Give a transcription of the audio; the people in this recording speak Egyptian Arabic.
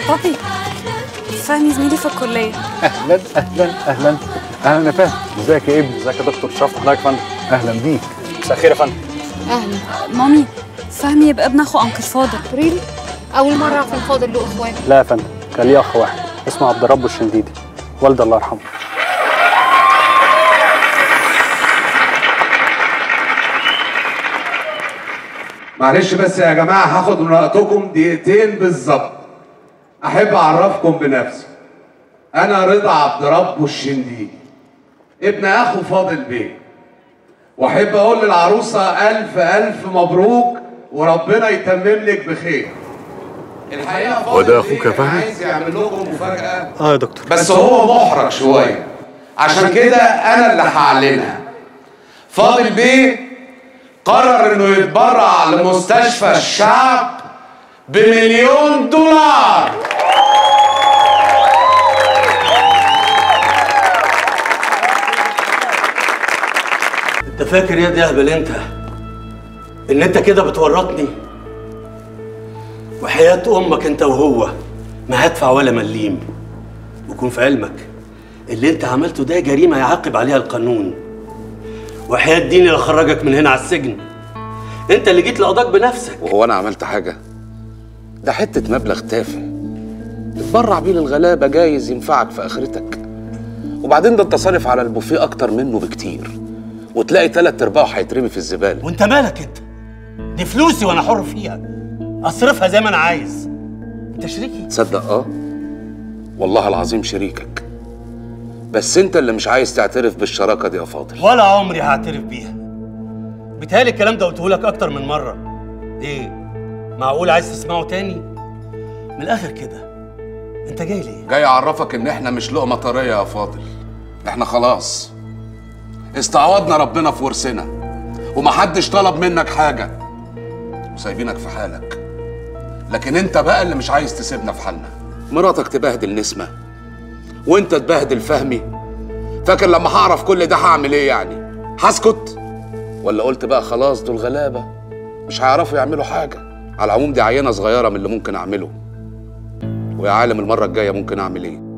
بابي فهمي زميلي في الكلية اهلا اهلا اهلا اهلا يا فهد ازيك يا ابني ازيك يا دكتور شرفت حضرتك يا فندم اهلا بيك مساء الخير يا فندم أهلا مامي فهمي يبقى ابن أخو أنكل فاضل ريلي اول مره اعرف ان فاضل له اخوان لا يا فندم كان ليه اخ واحد اسمه عبد الرب الشنديدي والده الله يرحمه معلش بس يا جماعة هاخد من وقتكم دقيقتين بالظبط أحب أعرفكم بنفسي أنا رضا عبد ربه الشنديدي ابن أخو فاضل بيه وأحب أقول للعروسة ألف ألف مبروك وربنا يتمم لك بخير الحقيقة هو ده فاضل أخوك يا بيه فهمي؟ عايز يعمل لكم مفاجأة اه يا دكتور بس هو محرج شوية عشان كده أنا اللي هعلنها فاضل بيه قرر إنه يتبرع لمستشفى الشعب بمليون دولار انت فاكر يا دي اهبل انت ان انت كده بتورطني وحياة امك انت وهو ما هدفع ولا مليم وكون في علمك اللي انت عملته ده جريمة يعاقب عليها القانون وحياة ديني اللي خرجك من هنا على السجن انت اللي جيت لقضاك بنفسك وهو انا عملت حاجه ده حته مبلغ تافه اتبرع بيه للغلابه جايز ينفعك في اخرتك وبعدين ده انت صارف على البوفيه اكتر منه بكتير وتلاقي تلات ارباعه هيترمي في الزباله وانت مالك انت دي فلوسي وانا حر فيها اصرفها زي ما انا عايز انت شريكي تصدق اه والله العظيم شريكك بس انت اللي مش عايز تعترف بالشراكه دي يا فاضل ولا عمري هعترف بيها بيتهيألي الكلام ده قلته لك اكتر من مره ايه معقول عايز تسمعه تاني من الاخر كده انت جاي ليه جاي اعرفك ان احنا مش لقمه طريه يا فاضل احنا خلاص استعوضنا ربنا في ورثنا ومحدش طلب منك حاجه وسايبينك في حالك لكن انت بقى اللي مش عايز تسيبنا في حالنا مراتك تبهدل نسمه وانت تبهدل فهمي فاكر لما هعرف كل ده هعمل ايه يعني هسكت ولا قلت بقى خلاص دول غلابه مش هيعرفوا يعملوا حاجه على العموم دي عينه صغيره من اللي ممكن اعمله ويا عالم المره الجايه ممكن اعمل ايه